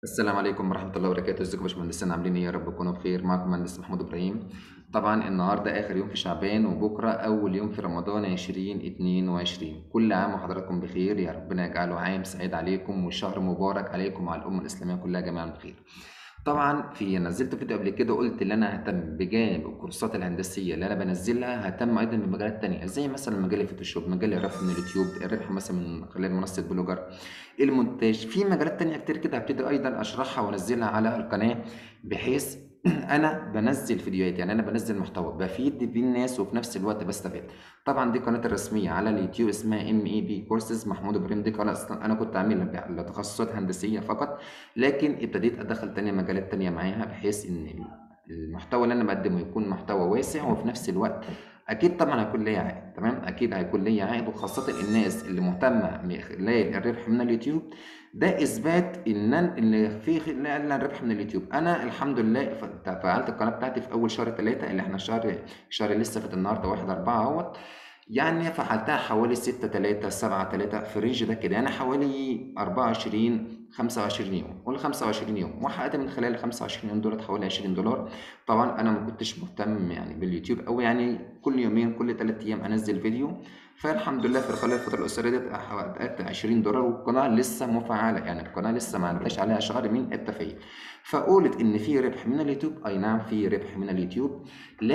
السلام عليكم ورحمة الله وبركاته، ازيكم يا باشمهندسين عاملين ايه؟ يا رب تكونوا بخير، معاكم مهندس محمود إبراهيم. طبعًا النهارده آخر يوم في شعبان وبكرة أول يوم في رمضان 2022، كل عام وحضراتكم بخير، يا ربنا يجعله عام سعيد عليكم وشهر مبارك عليكم وعلى الأمة الإسلامية كلها جميعًا بخير. طبعًا في نزّلت فيديو قبل كده قُلت اللي أنا هاهتم بجانب الكورسات الهندسية اللي أنا بانزّلها، هاهتم أيضًا بمجالات تانية، زي مثلًا مجال الفوتوشوب، مجال الربح من اليوتيوب، الربح مثلًا من خلال منصة بلوجر، المونتاج، في مجالات تانية كتير كده هابتدي أيضًا أشرحها وأنزّلها على القناة، بحيث أنا بانزّل فيديوهات، يعني أنا بانزّل محتوى بافيد بيه الناس وفي نفس الوقت باستفاد. طبعًا دي قناتي الرسمية على اليوتيوب اسمها MEB Courses محمود إبراهيم، دي قناة أصلًا أنا كنت عاملها ب لتخصصات هندسية فقط، لكن ابتديت أدخّل تانية مجالات تانية معاها، بحيث إن ال المحتوى اللي أنا باقدّمه يكون محتوى واسع وفي نفس الوقت أكيد طبعًا هيكون ليّا عائد، تمام، أكيد هيكون ليّا عائد وخاصةً الناس اللي مهتمة من خلال الربح من اليوتيوب، ده إثبات إن أن اللي في خلال الربح من اليوتيوب. أنا الحمد لله ف فعّلت القناة بتاعتي في أول شهر 3 اللي إحنا الشهر الشهر اللي لسه فات النهارده 1/4 أهوّة، يعني فعّلتها حوالي 6/3، 7/3 في الrange ده كده، يعني حوالي 24، 25 يوم، قُل 25 يوم، وحققت من خلال ال25 يوم دُولة حوالي 20$. طبعًا أنا ما كنتش مهتم يعني باليوتيوب أوي، يعني كل يومين، كل 3 أيام أنزّل فيديو، فالحمد لله في خلال الفترة القصيرة ديّة حققت 20$ والقناة لسه مفعّلة، يعني القناة لسه ما عدّاش عليها شهر من التفعيل. فقُلت إن في ربح من اليوتيوب، أي نعم في ربح من اليوتيوب،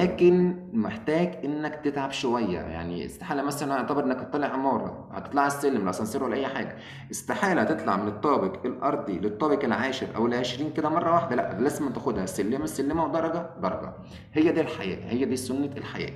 لكن محتاج إنك تتعب شوية، يعني استحالة مثلًا اعتبر إنك طالع عمارة، هتطلع على السلم الأسانسير ولا أي حاجة، استحالة هتطلع من الطابق الأرضي للطابق العاشر أو ال20 كده مرّة واحدة، لأ، لازمًا تاخدها سلِّمة، سلِّمة ودرجة، درجة. هي دي الحياة، هي دي سُنّة الحياة.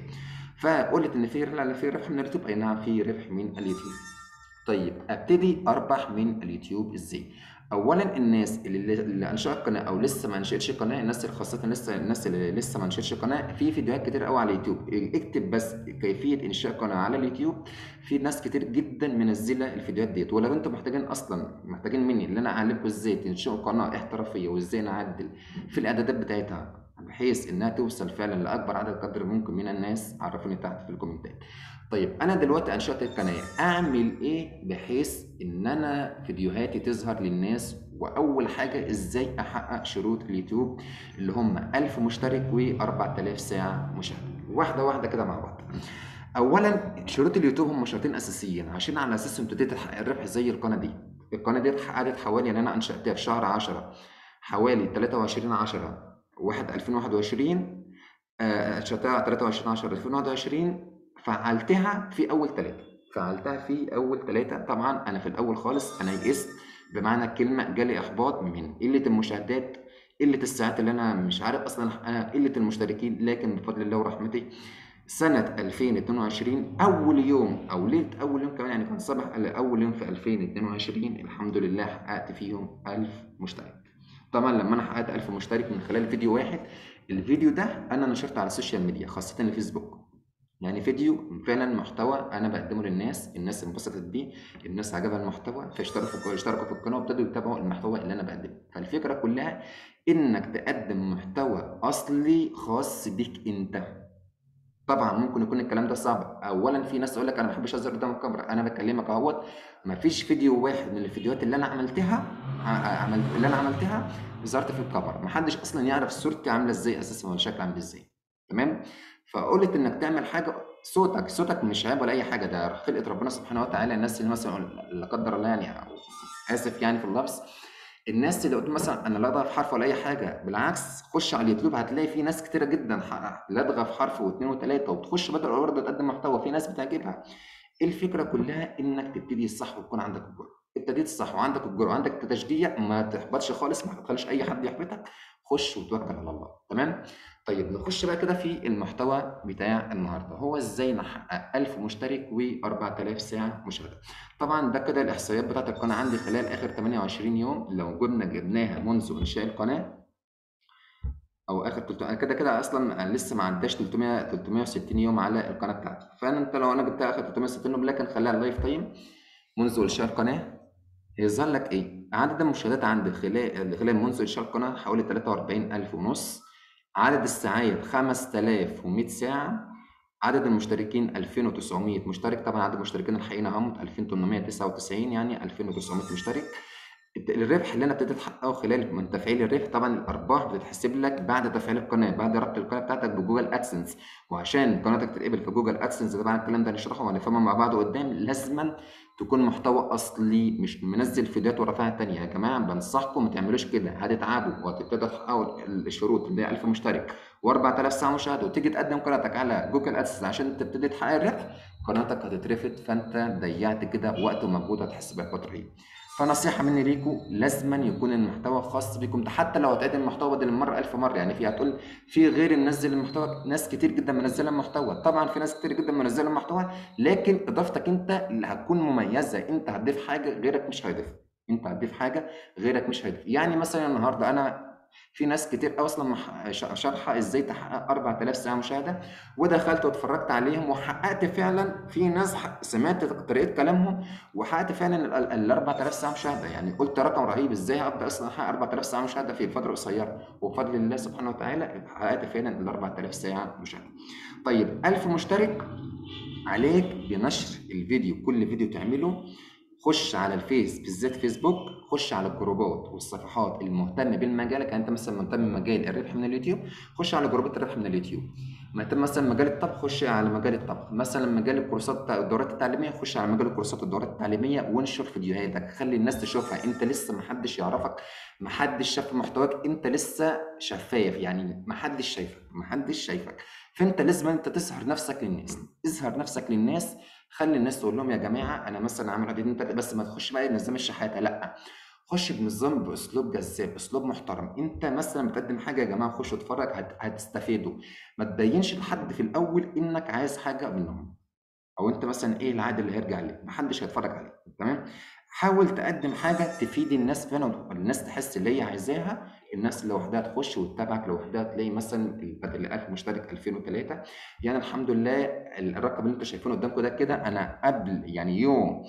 فقُلت إن في ر في ربح من اليوتيوب، أي نعم في ربح من اليوتيوب. طيب أبتدي أربح من اليوتيوب إزاي؟ أولًا الناس اللي اللي أنشأت قناة أو لسه ما أنشأتش قناة، الناس اللي خاصةً لسه الناس اللي لسه ما أنشأتش قناة، في فيديوهات كتير أوي على اليوتيوب، ا اكتب بس كيفية إنشاء قناة على اليوتيوب، في ناس كتير جدًا منزّلة الفيديوهات ديّة، ولو أنتم محتاجين أصلًا محتاجين منّي اللي أنا أعلّمكم إزاي تنشئوا قناة احترافية وإزاي نعدّل في الإعدادات بتاعتها، بحيث إنها توصل فعلًا لأكبر عدد قدر ممكن من الناس، عرّفوني تحت في الكومنتات. طيب أنا دلوقتي أنشأت القناة، أعمل إيه بحيث إن أنا فيديوهاتي تظهر للناس؟ وأول حاجة إزاي أحقق شروط اليوتيوب اللي هم 1000 مشترك و4000 ساعة مشاهدة؟ واحدة واحدة كده مع بعض. أولًا شروط اليوتيوب هم شرطين أساسيين عشان على أساسهم ابتديت أحقق الربح زي القناة دي. القناة ديّة قعدت حوالي يعني أنا أنشأتها في شهر 10 حوالي 23/10/2021 آآ أنشأتها 23/10/2021 فعّلتها في أول 3 فعّلتها في أول 3 طبعًا أنا في الأول خالص أنا يئست بمعنى الكلمة، جالي إحباط من قلة المشاهدات، قلة الساعات اللي أنا مش عارف أصلًا أحققها، قلة المشتركين، لكن بفضل الله ورحمته سنة 2022 أول يوم أو ليلة أول يوم كمان يعني كان صباح أول يوم في 2022 الحمد لله حققت فيهم 1000 مشترك. طبعًا لمّا أنا حققت 1000 مشترك من خلال فيديو واحد، الفيديو ده أنا نشرته على السوشيال ميديا خاصةً الفيسبوك. يعني فيديو فعلًا محتوى أنا باقدّمه للناس، الناس انبسطت بيه، الناس عجبها المحتوى فاشتركوا اشتركوا في القناة وابتدوا يتابعوا المحتوى اللي أنا باقدّمه. فالفكرة كلها إنك تقدّم محتوى أصلي خاص بيك أنت. طبعًا ممكن يكون الكلام ده صعب، أولًا في ناس تقول لك أنا ما باحبش أظهر قدام الكاميرا، أنا باكلمك أهوّة ما فيش فيديو واحد من الفيديوهات اللي أنا عملتها ع عملت اللي أنا عملتها ظهرت في الكاميرا، ما حدش أصلًا يعرف صورتي عاملة إزاي أساسًا ولا شكلي عامل إزاي، تمام؟ فقُلت إنك تعمل حاجة صوتك، صوتك مش عيب ولا أي حاجة، ده خلقة ربنا سبحانه وتعالى، الناس اللي مثلًا لا قدّر الله يعني أو آسف يعني في اللفظ، الناس اللي قُلت مثلًا أنا لا أضغط حرف ولا أي حاجة، بالعكس خُش على اليوتيوب هتلاقي في ناس كتيرة جدًا ح لادغة في حرف و2 و3 وبتخش بدل برضه تقدّم محتوى، في ناس بتعجبها. الفكرة كلها إنك تبتدي صح ويكون عندك الجرأة. ابتديت صح وعندك الجرأة وعندك تشجيع، ما تحبطش خالص، ما تخلّيش أي حد يحبطك، خُش وتوكّل على الله، تمام؟ طيب نخش بقى كده في المحتوى بتاع النهارده، هو إزاي نحقق 1000 مشترك و4000 ساعة مشاهدة. طبعًا ده كده الإحصائيات بتاعة القناة عندي خلال آخر 28 يوم، لو جبنا جبناها منذ إنشاء القناة أو آخر تلت أنا كده كده أصلًا أنا لسه ما عدّاش 300 360 يوم على القناة بتاعتي، فأنا أنت لو أنا جبتها آخر 360 يوم لكن خلّيها life time منذ إنشاء القناة، هيظهر لك إيه؟ عدد المشاهدات عندي خلال خلال منذ إنشاء القناة حوالي 43,500 عدد الساعات 5100 ساعة، عدد المشتركين 2900 مشترك، طبعًا عدد المشتركين الحقيقيين أهُم 2899 يعني 2900 مشترك. الربح اللي انا ابتديت احققه خلال من تفعيل الربح طبعا الارباح بتتحسب لك بعد تفعيل القناه بعد ربط القناه بتاعتك بجوجل ادسنس وعشان قناتك تتقبل في جوجل ادسنس طبعا الكلام ده هنشرحه وهنفهمه مع بعض قدام لازما تكون محتوى اصلي مش منزل فيديوهات ورافعها تانية يا جماعه بنصحكم ما تعملوش كده هتتعبوا وهتبتدوا تحققوا الشروط اللي هي 1000 مشترك و4000 ساعه مشاهده وتيجي تقدم قناتك على جوجل ادسنس عشان تبتدي تحقق الربح قناتك هتترفد فانت ضيعت كده وقت ومجهود هتحس باحباط رهيب فنصيحة مني ليكم لازما يكون المحتوى خاص بيكم حتى لو هتعيد المحتوى بدل المرة ألف مرة يعني في هتقول في غير منزل المحتوى ناس كتير جدا منزلة المحتوى طبعا في ناس كتير جدا منزلة المحتوى لكن إضافتك أنت اللي هتكون مميزة أنت هتضيف حاجة غيرك مش هيضيف أنت هتضيف حاجة غيرك مش هيضيف يعني مثلا النهاردة أنا في ناس كتير اصلا شارحه ازاي تحقق 4000 ساعه مشاهده ودخلت واتفرجت عليهم وحققت فعلا في ناس سمعت طريقه كلامهم وحققت فعلا ال 4000 ساعه مشاهده يعني قلت رقم رهيب ازاي ابدا اصلا احقق 4000 ساعه مشاهده في فتره قصيره وبفضل الله سبحانه وتعالى حققت فعلا ال 4000 ساعه مشاهده. طيب 1000 مشترك عليك بنشر الفيديو كل فيديو تعمله خش على الفيس بالذات فيسبوك خش على الجروبات والصفحات المهتمه بالمجال يعني انت مثلا مهتم بمجال الربح من اليوتيوب خش على جروبات الربح من اليوتيوب مهتم مثلا مجال الطبخ خش على مجال الطبخ مثلا مجال الكورسات الدورات التعليميه خش على مجال الكورسات والدورات التعليميه وانشر فيديوهاتك خلي الناس تشوفها انت لسه محدش يعرفك محدش شاف محتواك انت لسه شفاف يعني محدش شايفك محدش شايفك فانت لازم انت تظهر نفسك للناس اظهر نفسك للناس خلي الناس تقول لهم يا جماعه انا مثلا عامل عدد اتنين بس ما تخش بقى نظام الشحاته لا خش بنظام باسلوب جذاب اسلوب محترم انت مثلا بتقدم حاجه يا جماعه خش اتفرج هت... هتستفيدوا ما تبينش لحد في الاول انك عايز حاجه منهم او انت مثلا ايه العادي اللي هيرجع لك محدش هيتفرج عليك تمام حاول تقدم حاجه تفيد الناس فعلا الناس تحس اللي هي عايزاها الناس لوحدها تخش وتتابعك لوحدها تلاقي مثلا بدل 1000 مشترك 2003 يعني الحمد لله الرقم اللي انتوا شايفينه قدامكم ده كده انا قبل يعني يوم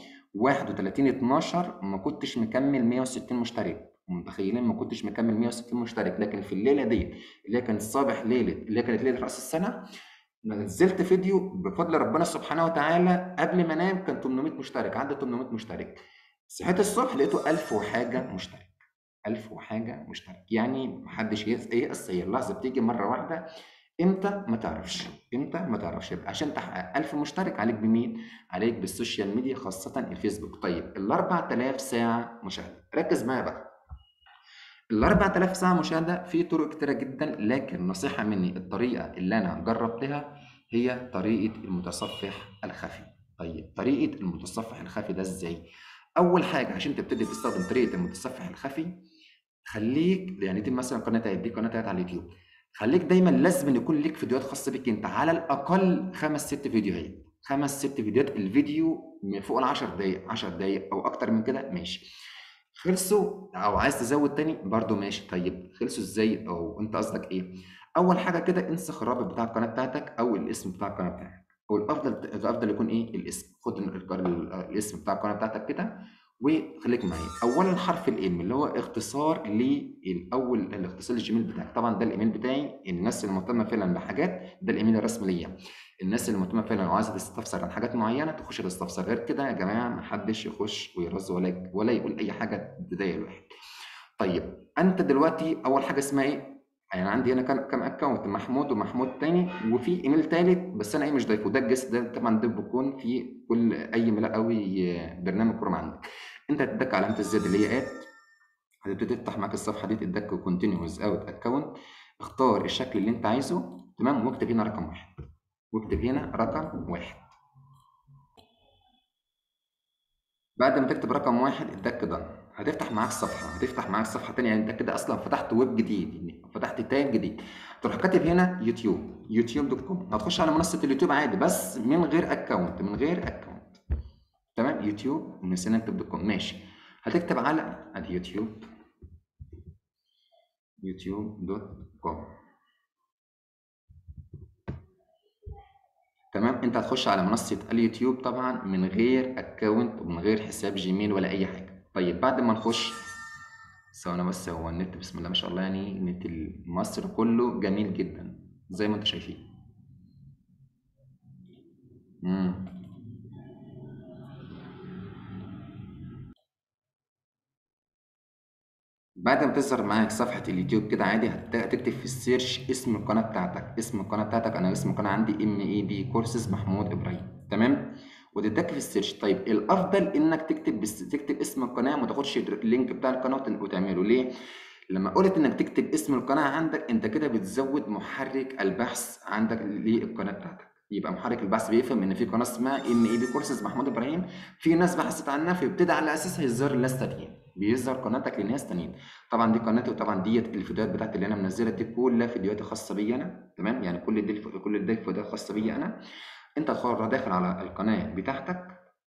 31 12 ما كنتش مكمل 160 مشترك متخيلين ما كنتش مكمل 160 مشترك لكن في الليله دي اللي هي كانت صباح ليله اللي هي كانت ليله راس السنه نزلت فيديو بفضل ربنا سبحانه وتعالى قبل ما انام كان 800 مشترك عدى 800 مشترك صحيت الصبح لقيته 1000 وحاجه مشترك 1000 وحاجه مشترك يعني محدش ييأس هي اللحظه بتيجي مره واحده امتى ما تعرفش امتى ما تعرفش عشان تحقق 1000 مشترك عليك بمين عليك بالسوشيال ميديا خاصه الفيسبوك طيب ال 4000 ساعه مشاهده ركز معايا بقى ال 4000 ساعه مشاهده في طرق كتيره جدا لكن نصيحه مني الطريقه اللي انا جربتها هي طريقه المتصفح الخفي طيب طريقه المتصفح الخفي ده ازاي اول حاجه عشان تبتدي تستخدم طريقه المتصفح الخفي خليك يعني دي مثلا قناه دي قناه على اليوتيوب خليك دايما لازم يكون ليك فيديوهات خاصه بيك انت على الاقل خمس ست فيديوهات خمس ست فيديوهات الفيديو من فوق ال 10 دقائق 10 دقائق او اكتر من كده ماشي خلصوا او عايز تزود تاني برضو ماشي طيب خلصوا ازاي او انت قصدك ايه اول حاجه كده انسخ الرابط بتاع القناه بتاعتك او الاسم بتاع القناه بتاعتك والافضل الافضل يكون ايه الاسم خد الاسم بتاع القناه بتاعتك كده وخليك معايا اولا حرف الام اللي هو اختصار للاول الاختصار للجيميل بتاعك طبعا ده الايميل بتاعي الناس اللي مهتمه فعلا بحاجات ده الايميل الرسمي ليا الناس اللي مهتمه فعلا وعايزه تستفسر عن حاجات معينه تخش تستفسر غير كده يا جماعه ما حدش يخش ويرز ولا ولا يقول اي حاجه تضايق الواحد طيب انت دلوقتي اول حاجه اسمها ايه يعني عندي هنا كام اكونت محمود ومحمود تاني وفي ايميل تالت بس انا ايه مش ضايفه ده الجست ده طبعا ده بيكون في كل اي ملاء قوي برنامج كروم عندك انت هتدك علامه الزد اللي هي اد هتبتدي تفتح معاك الصفحه دي تدك كونتينيوس اوت اكونت اختار الشكل اللي انت عايزه تمام واكتب هنا رقم واحد واكتب هنا رقم واحد بعد ما تكتب رقم واحد ادك دن هتفتح معاك صفحه هتفتح معاك صفحه ثانيه يعني انت كده اصلا فتحت ويب جديد يعني فتحت تاب جديد تروح كاتب هنا يوتيوب يوتيوب دوت كوم هتخش على منصه اليوتيوب عادي بس من غير اكونت من غير اكونت تمام يوتيوب نسينا نكتب دوت كوم ماشي هتكتب على ادي يوتيوب يوتيوب دوت كوم تمام انت هتخش على منصه اليوتيوب طبعا من غير اكونت ومن غير حساب جيميل ولا اي حاجه طيب بعد ما نخش ثواني بس هو النت بسم الله ما شاء الله يعني النت مصر كله جميل جدا زي ما انتم شايفين امم بعد ما تظهر معاك صفحة اليوتيوب كده عادي هتكتب في السيرش اسم القناة بتاعتك اسم القناة بتاعتك انا اسم القناة عندي ام اي بي كورسز محمود ابراهيم تمام وتتك في السيرش طيب الافضل انك تكتب بس تكتب اسم القناة ما تاخدش اللينك بتاع القناة وتعمله ليه لما قلت انك تكتب اسم القناة عندك انت كده بتزود محرك البحث عندك للقناة بتاعتك يبقى محرك البحث بيفهم ان في قناه اسمها ام اي بي كورسز محمود ابراهيم في ناس بحثت عنها فيبتدي على اساسها يظهر الناس تانيين بيظهر قناتك لناس تانيين طبعا دي قناتي وطبعا ديت الفيديوهات بتاعتي اللي انا منزلها دي كلها فيديوهات خاصه بيا انا تمام يعني كل دي كل دي فيديوهات خاصه بيا انا انت تخرج داخل على القناه بتاعتك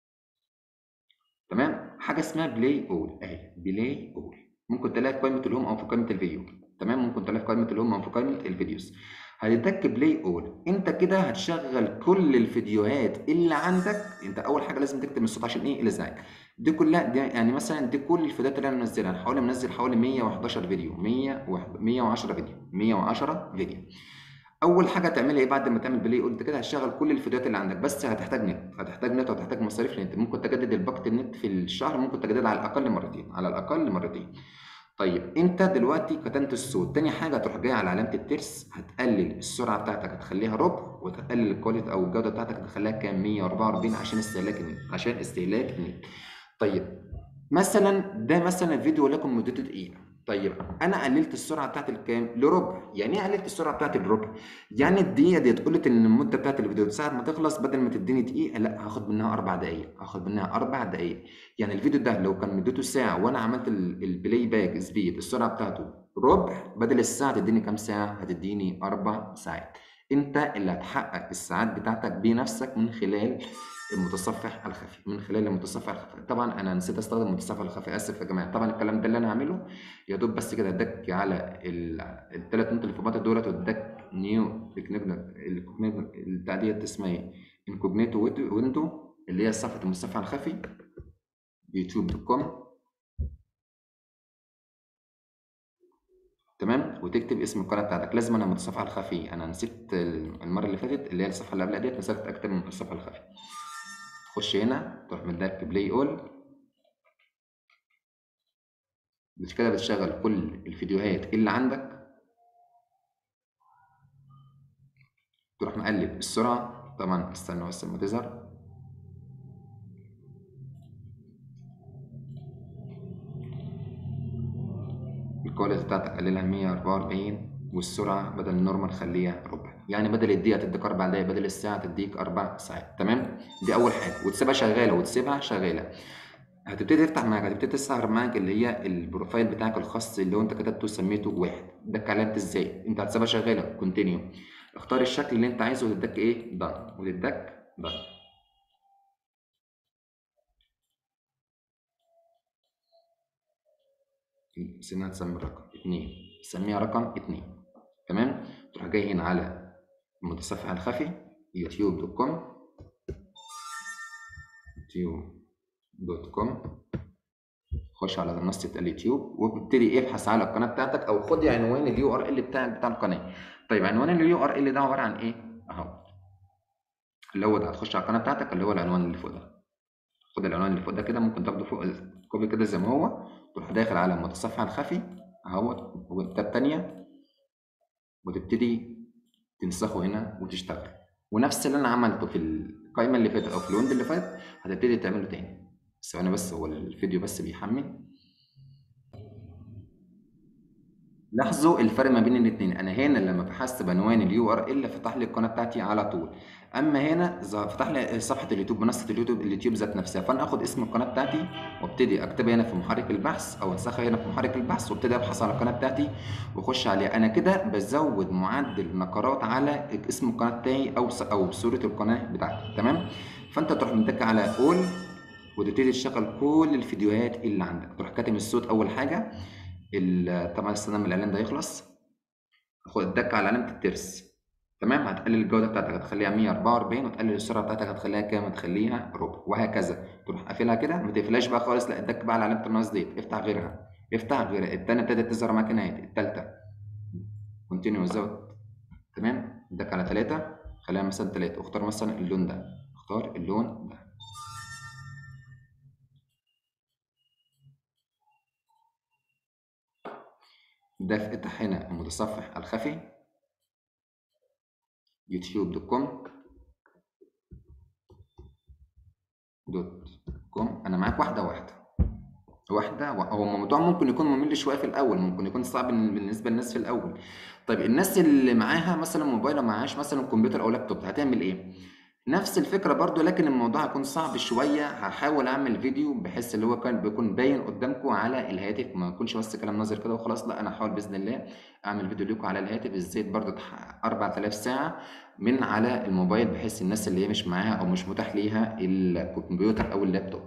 تمام حاجه اسمها بلاي اول اهي بلاي اول ممكن تلاقي في قائمه الهوم او في قائمه الفيديو تمام ممكن تلاقي في قائمه الهوم او في قائمه الفيديوز هتتك بلاي اول انت كده هتشغل كل الفيديوهات اللي عندك انت اول حاجه لازم تكتب الصوت عشان ايه الازعاج دي كلها دي يعني مثلا دي كل الفيديوهات اللي انا منزلها انا حوالي منزل حوالي 111 فيديو 100 110 فيديو 110 فيديو اول حاجه تعملها ايه بعد ما تعمل بلاي قلت كده هتشغل كل الفيديوهات اللي عندك بس هتحتاج نت هتحتاج نت وهتحتاج مصاريف نت ممكن تجدد الباقه النت في الشهر ممكن تجددها على الاقل مرتين على الاقل مرتين طيب انت دلوقتي كتمت الصوت تاني حاجه تروح جاي على علامه الترس هتقلل السرعه بتاعتك هتخليها ربع وتقلل الكواليتي او الجوده بتاعتك هتخليها كام 144 عشان استهلاك النت عشان استهلاك النت طيب مثلا ده مثلا فيديو ولكن مدته دقيقه طيب انا قللت السرعه بتاعت الكام لربع يعني ايه قللت السرعه بتاعت الربع يعني الدقيقه دي قلت ان المده بتاعت الفيديو ساعه ما تخلص بدل ما تديني دقيقه لا هاخد منها اربع دقائق هاخد منها اربع دقائق يعني الفيديو ده لو كان مدته ساعه وانا عملت البلاي باك سبيد السرعه بتاعته ربع بدل الساعه تديني كام ساعه هتديني اربع ساعات انت اللي هتحقق الساعات بتاعتك بنفسك من خلال المتصفح الخفي من خلال المتصفح الخفي طبعا انا نسيت استخدم المتصفح الخفي اسف يا جماعه طبعا الكلام ده اللي انا هعمله يا دوب بس كده ادك على الثلاث نقط اللي في دولت وادك نيو التعديه اسمها ايه انكوجنيتو ويندو اللي هي صفحه المتصفح الخفي يوتيوب دوت كوم تمام وتكتب اسم القناه بتاعتك لازم انا المتصفح الخفي انا نسيت المره اللي فاتت اللي هي الصفحه اللي قبلها ديت نسيت اكتب المتصفح الخفي تخش هنا تروح مديك بلاي اول بس كده بتشغل كل الفيديوهات اللي عندك تروح مقلب السرعة طبعا استنى بس لما تظهر الكواليتي بتاعتك قللها 144 والسرعة بدل النورمال خليها ربع يعني بدل الدقيقه تديك اربع دقايق بدل الساعه تديك اربع ساعات تمام دي اول حاجه وتسيبها شغاله وتسيبها شغاله هتبتدي تفتح معاك هتبتدي تستعرض معاك اللي هي البروفايل بتاعك الخاص اللي هو انت كتبته سميته واحد ده كلمت ازاي انت هتسيبها شغاله كونتينيو اختار الشكل اللي انت عايزه وتدك ايه دان وتدك دان سنها تسمي رقم اتنين سميها رقم اتنين تمام تروح جاي هنا على المتصفح الخفي يوتيوب دوت كوم يوتيوب دوت كوم خش على منصة اليوتيوب وابتدي ابحث على القناة بتاعتك أو خد عنوان اليو ار ال بتاعك بتاع القناة طيب عنوان اليو ار ال ده عبارة عن إيه؟ أهو اللي هو ده هتخش على القناة بتاعتك اللي هو العنوان اللي فوق ده خد العنوان اللي فوق ده كده ممكن تاخده فوق الكوبي كده زي ما هو تروح داخل على المتصفح الخفي اهو والتاب التانية وتبتدي تنسخه هنا وتشتغل ونفس اللي انا عملته في القائمه اللي فاتت او في الويند اللي فات هتبتدي تعمله تاني ثواني بس هو الفيديو بس بيحمل لاحظوا الفرق ما بين الاثنين انا هنا لما بحثت بعنوان اليو ار ال فتح لي القناه بتاعتي على طول اما هنا فتح لي صفحه اليوتيوب منصه اليوتيوب اليوتيوب ذات نفسها فانا اخد اسم القناه بتاعتي وابتدي اكتبها هنا في محرك البحث او انسخها هنا في محرك البحث وابتدي ابحث على القناه بتاعتي واخش عليها انا كده بزود معدل نقرات على اسم القناه بتاعي او او صوره القناه بتاعتي تمام فانت تروح متك على اول وتبتدي تشغل كل الفيديوهات اللي عندك تروح كاتم الصوت اول حاجه طبعا استنى الاعلان ده يخلص خد الدك على علامه الترس تمام هتقلل الجوده بتاعتك هتخليها 144 وتقلل السرعه بتاعتك هتخليها كام هتخليها ربع وهكذا تروح قافلها كده ما تقفلهاش بقى خالص لا ادك بقى على علامه الناقص ديت افتح غيرها افتح غيرها الثانيه ابتدت تظهر معاك هنا الثالثه كونتينيو زود تمام ادك على ثلاثه خليها مثلا ثلاثه واختار مثلا اللون ده اختار اللون ده دفء هنا المتصفح الخفي يوتيوب دوت كوم دوت كوم انا معاك واحده واحده واحده هو الموضوع ممكن يكون ممل شويه في الاول ممكن يكون صعب بالنسبه للناس في الاول طيب الناس اللي معاها مثلا موبايل او معهاش مثلا كمبيوتر او لابتوب هتعمل ايه نفس الفكره برضو لكن الموضوع هيكون صعب شويه هحاول اعمل فيديو بحيث اللي هو كان بيكون باين قدامكم على الهاتف ما يكونش بس كلام نظري كده وخلاص لا انا هحاول باذن الله اعمل فيديو لكم على الهاتف ازاي برضو تحقق 4000 ساعه من على الموبايل بحيث الناس اللي هي مش معاها او مش متاح ليها الكمبيوتر او اللابتوب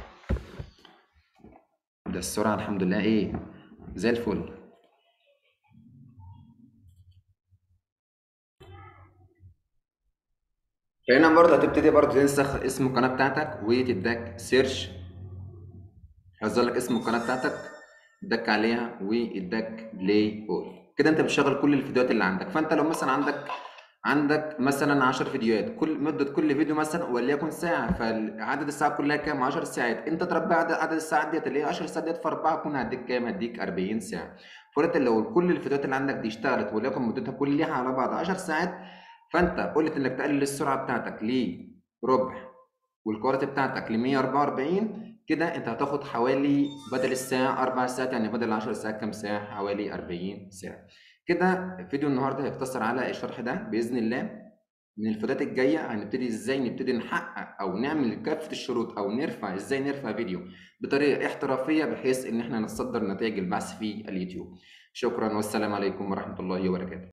ده السرعه الحمد لله ايه زي الفل فهنا برضه هتبتدي برضه تنسخ اسم القناه بتاعتك وتداك سيرش هيظهر لك اسم القناه بتاعتك اداك عليها واداك بلاي اول كده انت بتشغل كل الفيديوهات اللي عندك فانت لو مثلا عندك عندك مثلا 10 فيديوهات كل مده كل فيديو مثلا وليكن ساعه فعدد الساعات كلها كام 10 ساعات انت تربي عدد, عدد الساعات ديت اللي هي 10 ساعات ديت في 4 كون هديك كام هديك 40 ساعه فانت لو كل الفيديوهات اللي عندك دي اشتغلت وليكن مدتها كلها على بعض 10 ساعات فانت قلت انك تقلل السرعه بتاعتك لربع والكواليتي بتاعتك ل 144 كده انت هتاخد حوالي بدل الساعه 4 ساعات يعني بدل 10 ساعات كام ساعه حوالي 40 ساعه كده فيديو النهارده هيقتصر على الشرح ده باذن الله من الفيديوهات الجايه هنبتدي ازاي نبتدي نحقق او نعمل كافه الشروط او نرفع ازاي نرفع فيديو بطريقه احترافيه بحيث ان احنا نتصدر نتائج البحث في اليوتيوب شكرا والسلام عليكم ورحمه الله وبركاته